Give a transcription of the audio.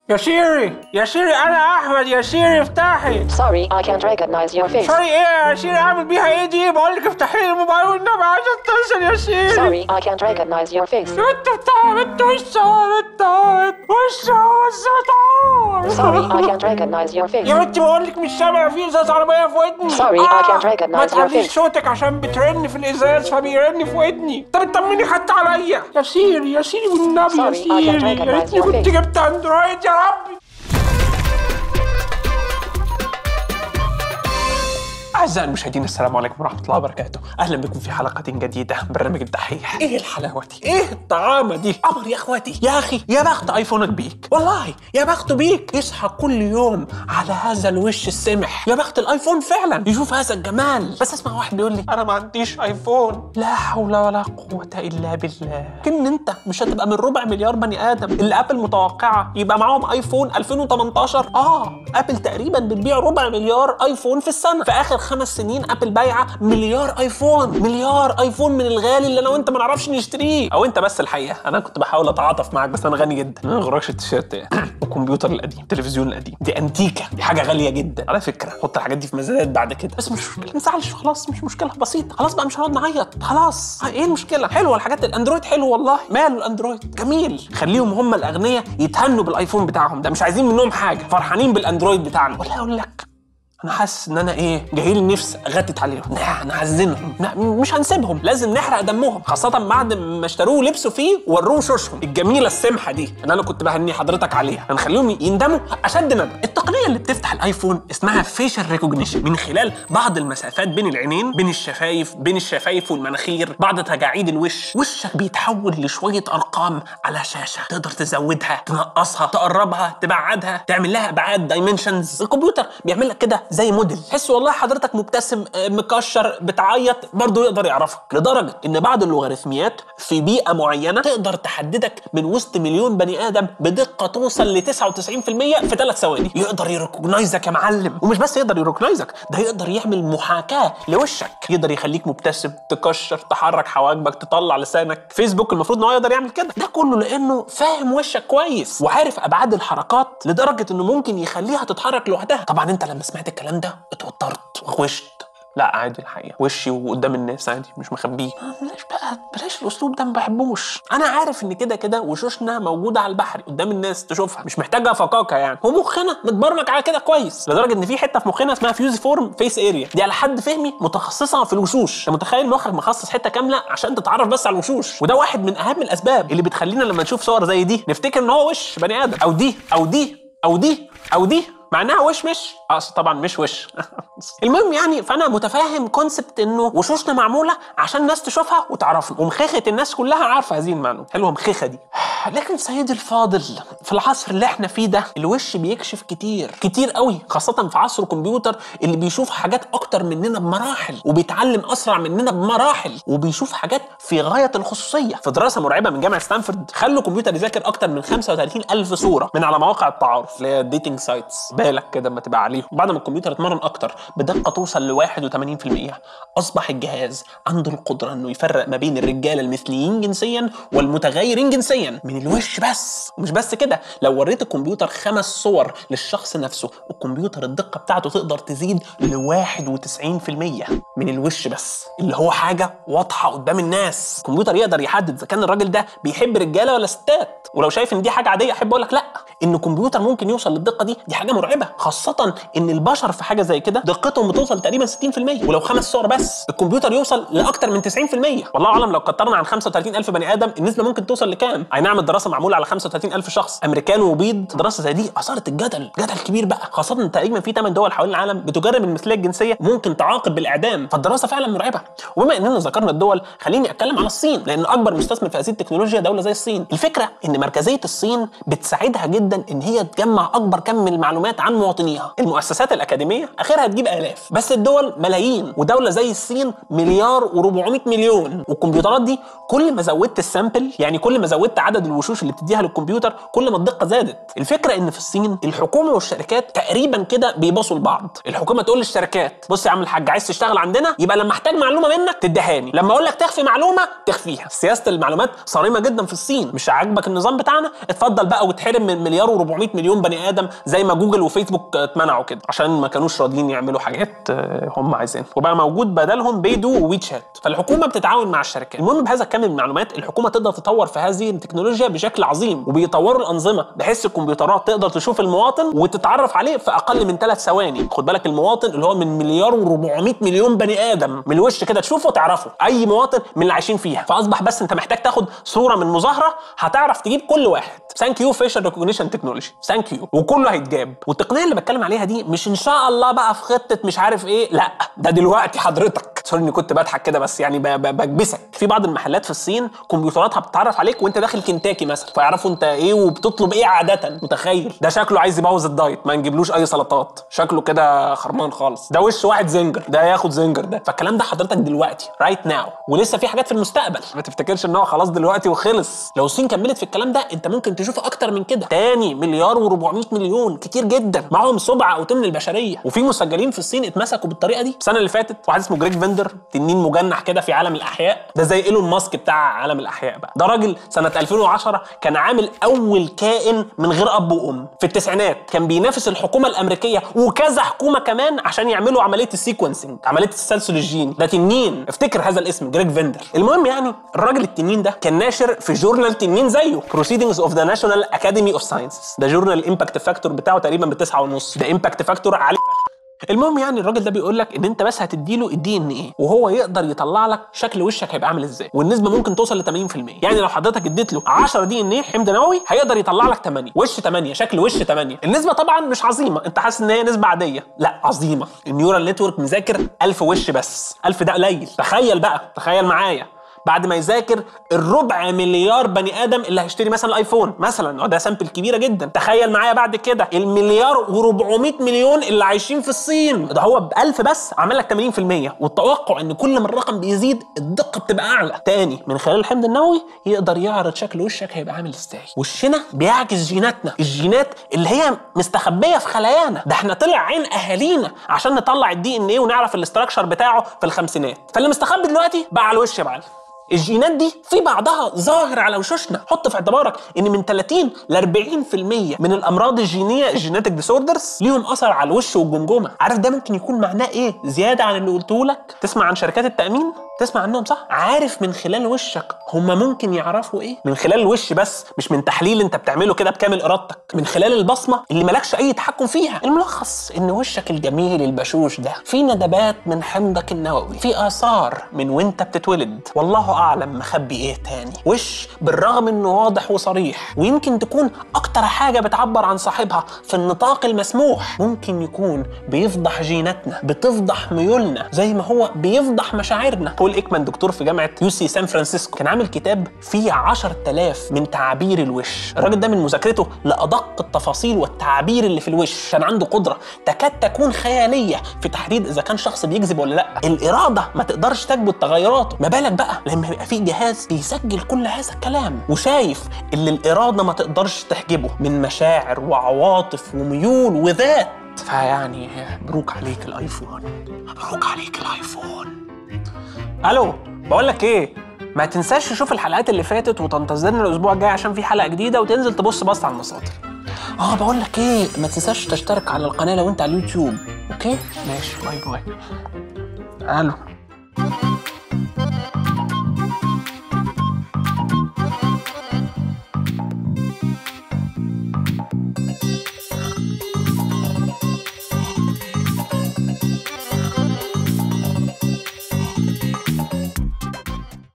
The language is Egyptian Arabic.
يا شيري يا شيري انا احمد يا شيري افتحي Sorry, I can't recognize your face. سوري ايه يا شيري اعمل بيها ايه دي بقول لك افتحي لي الموبايل والنبي عايز اتصل يا شيري Sorry, I can't recognize your face. يا بنت بتاع بنت وشه بنت وشه وشه Sorry, I can't recognize your face. يا بنتي بقول لك مش سامع في ازاز عربيه في ودني Sorry, I can't recognize ما your تعليش face. صوتك عشان بترن في الازاز فبيرن في ودني طب اطمني حتى عليا يا سيري يا سيري والنبي يا Sorry, I can't سيري يا recognize ريتني your كنت face. جبت اندرويد يا ربي أعزائي المشاهدين السلام عليكم ورحمة الله وبركاته أهلا بكم في حلقة جديدة من برنامج الدحيح إيه الحلاوة دي؟ إيه الطعامة دي؟ قمر يا إخواتي يا أخي يا بخت أيفونك بيك والله يا بخت بيك يصحى كل يوم على هذا الوش السمح يا بخت الأيفون فعلا يشوف هذا الجمال بس اسمع واحد بيقول لي أنا ما عنديش أيفون لا حول ولا قوة إلا بالله كن أنت مش هتبقى من ربع مليار بني آدم اللي أبل متوقعة يبقى معاهم أيفون 2018 آه أبل تقريبا بتبيع ربع مليار أيفون في السنة في آخر خمس سنين أبل بايعة مليار أيفون مليار أيفون من الغالي اللي أنا وأنت ما نعرفش نشتريه أو أنت بس الحقيقة أنا كنت بحاول أتعاطف معاك بس أنا غني جدا ما يغركش التيشيرت الكمبيوتر القديم التلفزيون القديم دي أنتيكة دي حاجة غالية جدا على فكرة حط الحاجات دي في ميزانيات بعد كده بس مش مشكلة ما تزعلش خلاص مش مشكلة بسيطة خلاص بقى مش هنقعد نعيط خلاص آه، ايه المشكلة حلوة الحاجات الاندرويد حلو والله ماله الاندرويد جميل خليهم هم الاغنياء يتهنوا بالايفون بتاعهم ده مش عايزين منهم حاجة فرحانين بالاندرويد بتاعنا ولا اقول لك انا حاسس ان انا ايه جاي لي نفس اغتت عليهم لا نحزنهم لا مش هنسيبهم لازم نحرق دمهم خاصه بعد ما اشتروه ولبسوا فيه وروه شوشهم الجميله السمحه دي اللي انا كنت بهني حضرتك عليها هنخليهم يندموا اشد ندم التقنيه اللي بتفتح الايفون اسمها فيشل ريكوجنيشن من خلال بعض المسافات بين العينين بين الشفايف بين الشفايف والمناخير بعض تجاعيد الوش وشك بيتحول لشويه ارقام على شاشه تقدر تزودها تنقصها تقربها تبعدها تعمل لها ابعاد دايمنشنز الكمبيوتر بيعمل لك كده زي موديل تحس والله حضرتك مبتسم آه، مكشر بتعيط برضه يقدر يعرفك لدرجه ان بعض اللوغاريتميات في بيئه معينه تقدر تحددك من وسط مليون بني ادم بدقه توصل ل 99% في ثلاث ثواني يقدر يركوجنايزك يا معلم ومش بس يقدر يركوجنايزك ده يقدر يعمل محاكاه لوشك يقدر يخليك مبتسم تكشر تحرك حواجبك تطلع لسانك فيسبوك المفروض ان هو يقدر يعمل كده ده كله لانه فاهم وشك كويس وعارف ابعاد الحركات لدرجه انه ممكن يخليها تتحرك لوحدها طبعا انت لما سمعت الكلام ده اتوترت وخشت لا عادي الحقيقه وشي وقدام الناس عادي مش مخبيه بلاش بقى بلاش الاسلوب ده ما بحبوش انا عارف ان كده كده وشوشنا موجوده على البحر قدام الناس تشوفها مش محتاجه فقاقه يعني ومخنا متبرمج على كده كويس لدرجه ان في حته في مخنا اسمها فيوزي فورم فيس اريا دي على حد فهمي متخصصه في الوشوش انت متخيل مخك مخصص حته كامله عشان تتعرف بس على الوشوش وده واحد من اهم الاسباب اللي بتخلينا لما نشوف صور زي دي نفتكر ان هو وش بني ادم او دي او دي او دي او دي مع انها وش مش اقصد طبعا مش وش المهم يعني فانا متفاهم كونسبت انه وشوشنا معموله عشان الناس تشوفها وتعرفنا ومخيخه الناس كلها عارفه هذه المعلومه حلوه مخيخه دي لكن سيدي الفاضل في العصر اللي احنا فيه ده الوش بيكشف كتير كتير قوي خاصه في عصر الكمبيوتر اللي بيشوف حاجات اكتر مننا بمراحل وبيتعلم اسرع مننا بمراحل وبيشوف حاجات في غايه الخصوصيه في دراسه مرعبه من جامعه ستانفورد خلوا الكمبيوتر يذاكر اكتر من 35 الف صوره من على مواقع التعارف اللي هي الديتنج سايتس بالك كده اما تبقى عليهم بعد ما الكمبيوتر اتمرن اكتر بدقه توصل ل 81% اصبح الجهاز عنده القدره انه يفرق ما بين الرجاله المثليين جنسيا والمتغيرين جنسيا من الوش بس ومش بس كده لو وريت الكمبيوتر خمس صور للشخص نفسه الكمبيوتر الدقه بتاعته تقدر تزيد ل 91% من الوش بس اللي هو حاجه واضحه قدام الناس الكمبيوتر يقدر يحدد اذا كان الراجل ده بيحب رجاله ولا ستات ولو شايف ان دي حاجه عاديه احب اقول لك لا ان الكمبيوتر ممكن يوصل للدقه دي دي حاجه مرعبه خاصه ان البشر في حاجه زي كده دقتهم بتوصل تقريبا 60% ولو خمس صور بس الكمبيوتر يوصل لاكتر من 90% والله اعلم لو كترنا عن 35000 بني ادم النسبه ممكن توصل لكام اي نعم الدراسه معموله على 35000 شخص امريكان وبيض دراسه زي دي اثارت الجدل جدل كبير بقى خاصه ان تقريبا في 8 دول حوالين العالم بتجرب المثليه الجنسيه ممكن تعاقب بالاعدام فالدراسه فعلا مرعبه وبما اننا ذكرنا الدول خليني اتكلم عن الصين لان اكبر مستثمر في هذه التكنولوجيا دوله زي الصين الفكره ان مركزيه الصين بتساعدها جدا ان هي تجمع اكبر كم من المعلومات عن مواطنيها الم... المؤسسات الاكاديميه اخرها تجيب الاف بس الدول ملايين ودوله زي الصين مليار و400 مليون والكمبيوترات دي كل ما زودت السامبل يعني كل ما زودت عدد الوشوش اللي بتديها للكمبيوتر كل ما الدقه زادت الفكره ان في الصين الحكومه والشركات تقريبا كده بيبصوا لبعض الحكومه تقول للشركات بص يا عم الحاج عايز تشتغل عندنا يبقى لما احتاج معلومه منك تديهاني لما اقول لك تخفي معلومه تخفيها سياسه المعلومات صارمه جدا في الصين مش عاجبك النظام بتاعنا اتفضل بقى وتحرم من مليار و400 مليون بني ادم زي ما جوجل وفيسبوك اتمنعوا كده عشان ما كانوش راضيين يعملوا حاجات آه، هم عايزينها وبقى موجود بدلهم بيدو وويتشات فالحكومه بتتعاون مع الشركات المهم بهذا الكم من المعلومات الحكومه تقدر تطور في هذه التكنولوجيا بشكل عظيم وبيطوروا الانظمه بحيث الكمبيوترات تقدر تشوف المواطن وتتعرف عليه في اقل من ثلاث ثواني خد بالك المواطن اللي هو من مليار و400 مليون بني ادم من الوش كده تشوفه تعرفه اي مواطن من اللي عايشين فيها فاصبح بس انت محتاج تاخد صوره من مظاهره هتعرف تجيب كل واحد ثانك يو فيشل ريكوجنيشن تكنولوجي ثانك يو وكله هيتجاب والتقنيه اللي بتكلم عليها دي مش ان شاء الله بقى في خطه مش عارف ايه لا ده دلوقتي حضرتك سوري اني كنت بضحك كده بس يعني ب- ب- بكبسك في بعض المحلات في الصين كمبيوتراتها بتتعرف عليك وانت داخل كنتاكي مثلا فيعرفوا انت ايه وبتطلب ايه عاده متخيل ده شكله عايز يبوظ الدايت ما نجيبلوش اي سلطات شكله كده خرمان خالص ده وش واحد زنجر ده ياخد زنجر ده فالكلام ده حضرتك دلوقتي رايت ناو ولسه في حاجات في المستقبل ما تفتكرش ان هو خلاص دلوقتي وخلص لو الصين كملت في الكلام ده انت ممكن تشوف اكتر من كده تاني مليار و400 مليون كتير جدا معاهم سبعة او تمن البشريه وفي مسجلين في الصين اتمسكوا بالطريقه دي السنه اللي فاتت واحد اسمه جريج فيندر تنين مجنح كده في عالم الاحياء ده زي ايلون ماسك بتاع عالم الاحياء بقى ده راجل سنه 2010 كان عامل اول كائن من غير اب وام في التسعينات كان بينافس الحكومه الامريكيه وكذا حكومه كمان عشان يعملوا عمليه السيكونسنج عمليه التسلسل الجيني ده تنين افتكر هذا الاسم جريج فيندر المهم يعني الراجل التنين ده كان ناشر في جورنال تنين زيه Proceedings of the National Academy of Sciences ده جورنال الامباكت فاكتور بتاعه تقريبا بتسعة ونص ده امباكت فاكتور عالي المهم يعني الراجل ده بيقول لك ان انت بس هتديله الدي ان ايه وهو يقدر يطلع لك شكل وشك هيبقى عامل ازاي والنسبه ممكن توصل ل 80% يعني لو حضرتك اديت له 10 دي ان ايه حمض نووي هيقدر يطلع لك 8 وش 8 شكل وش 8 النسبه طبعا مش عظيمه انت حاسس ان هي نسبه عاديه لا عظيمه النيورال نتورك مذاكر 1000 وش بس 1000 ده قليل تخيل بقى تخيل معايا بعد ما يذاكر الربع مليار بني ادم اللي هيشتري مثلا الايفون مثلا ده سامبل كبيره جدا تخيل معايا بعد كده المليار و400 مليون اللي عايشين في الصين ده هو ب 1000 بس عمل لك 80% والتوقع ان كل ما الرقم بيزيد الدقه بتبقى اعلى تاني من خلال الحمض النووي يقدر يعرض شكل وشك هيبقى عامل ازاي وشنا بيعكس جيناتنا الجينات اللي هي مستخبيه في خلايانا ده احنا طلع عين اهالينا عشان نطلع الدي ان ايه ونعرف الاستراكشر بتاعه في الخمسينات فاللي مستخبي دلوقتي بقى على الوش يا معلم الجينات دي في بعضها ظاهر على وشوشنا حط في اعتبارك ان من 30 ل 40% من الامراض الجينيه الجيناتيك ديسوردرز ليهم اثر على الوش والجمجمه عارف ده ممكن يكون معناه ايه زياده عن اللي قلته لك تسمع عن شركات التامين تسمع عنهم صح عارف من خلال وشك هم ممكن يعرفوا ايه من خلال الوش بس مش من تحليل انت بتعمله كده بكامل ارادتك من خلال البصمه اللي مالكش اي تحكم فيها الملخص ان وشك الجميل البشوش ده في ندبات من حمضك النووي في اثار من وانت بتتولد والله اعلم مخبي ايه تاني وش بالرغم انه واضح وصريح ويمكن تكون اكتر حاجه بتعبر عن صاحبها في النطاق المسموح ممكن يكون بيفضح جيناتنا بتفضح ميولنا زي ما هو بيفضح مشاعرنا بول ايكمان دكتور في جامعه يو سي سان فرانسيسكو كان عامل كتاب فيه 10000 من تعابير الوش الراجل ده من مذاكرته لادق التفاصيل والتعابير اللي في الوش كان عنده قدره تكاد تكون خياليه في تحديد اذا كان شخص بيكذب ولا لا الاراده ما تقدرش تثبت تغيراته ما بالك بقى لما يبقى في جهاز بيسجل كل هذا الكلام وشايف اللي الاراده ما تقدرش تحجبه من مشاعر وعواطف وميول وذات فيعني مبروك عليك الايفون مبروك عليك الايفون الو بقول لك ايه ما تنساش تشوف الحلقات اللي فاتت وتنتظرنا الاسبوع الجاي عشان في حلقه جديده وتنزل تبص بص على المصادر اه بقول لك ايه ما تنساش تشترك على القناه لو انت على اليوتيوب اوكي ماشي باي باي الو